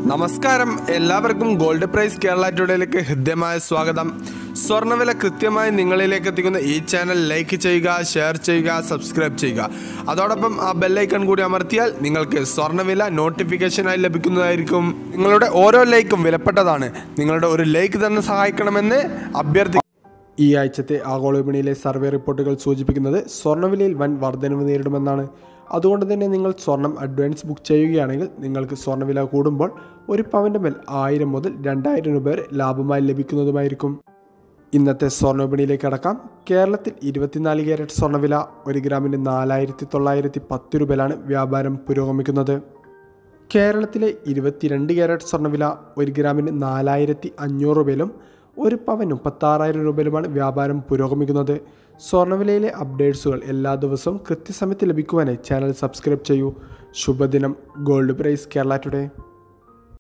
നമസ്കാരം എല്ലാവർക്കും gold price Kerala ടുഡേയിലേക്ക് ഹൃദ്യമായ സ്വാഗതം സ്വർണ്ണവില കൃത്യമായി നിങ്ങളിലേക്ക് എത്തിക്കുന്ന ഈ ചാനൽ ലൈക്ക് ചെയ്യുക ഷെയർ ചെയ്യുക സബ്സ്ക്രൈബ് ചെയ്യുക അതോടൊപ്പം ആ ബെല്ലൈക്കൺ കൂടി അമർത്തിയാൽ നിങ്ങൾക്ക് സ്വർണ്ണവില നോട്ടിഫിക്കേഷനായി ലഭിക്കുന്നതായിരിക്കും നിങ്ങളുടെ ഓരോ ലൈക്കും വിലപ്പെട്ടതാണ് നിങ്ങളുടെ ഒരു ലൈക്ക് തന്നെ സഹായിക്കണമെന്ന് അഭ്യർത്ഥി ഈ ആഴ്ചത്തെ ആഗോള വിപണിയിലെ സർവേ റിപ്പോർട്ടുകൾ സൂചിപ്പിക്കുന്നത് സ്വർണ്ണവിലയിൽ വൻ വർധനവ് നേരിടുമെന്നാണ് അതുകൊണ്ട് തന്നെ നിങ്ങൾ സ്വർണം അഡ്വാൻസ് ബുക്ക് ചെയ്യുകയാണെങ്കിൽ നിങ്ങൾക്ക് സ്വർണ്ണവില കൂടുമ്പോൾ ഒരു പവൻ്റെ മേൽ ആയിരം മുതൽ രണ്ടായിരം രൂപ വരെ ലാഭമായി ലഭിക്കുന്നതുമായിരിക്കും ഇന്നത്തെ സ്വർണ്ണ വിപണിയിലേക്ക് അടക്കാം കേരളത്തിൽ ഇരുപത്തിനാല് ക്യാരറ്റ് സ്വർണ്ണവില ഒരു ഗ്രാമിന് നാലായിരത്തി തൊള്ളായിരത്തി പത്ത് രൂപയിലാണ് വ്യാപാരം പുരോഗമിക്കുന്നത് കേരളത്തിലെ ഇരുപത്തിരണ്ട് ക്യാരറ്റ് സ്വർണ്ണവില ഒരു ഗ്രാമിന് നാലായിരത്തി അഞ്ഞൂറ് രൂപയിലും ഒരു പവൻ മുപ്പത്താറായിരം രൂപയിലുമാണ് വ്യാപാരം പുരോഗമിക്കുന്നത് സ്വർണ്ണവിലയിലെ അപ്ഡേറ്റ്സുകൾ എല്ലാ ദിവസവും കൃത്യസമയത്ത് ലഭിക്കുവാനായി ചാനൽ സബ്സ്ക്രൈബ് ചെയ്യൂ ശുഭദിനം ഗോൾഡ് പ്രൈസ് കേരള ടുഡേ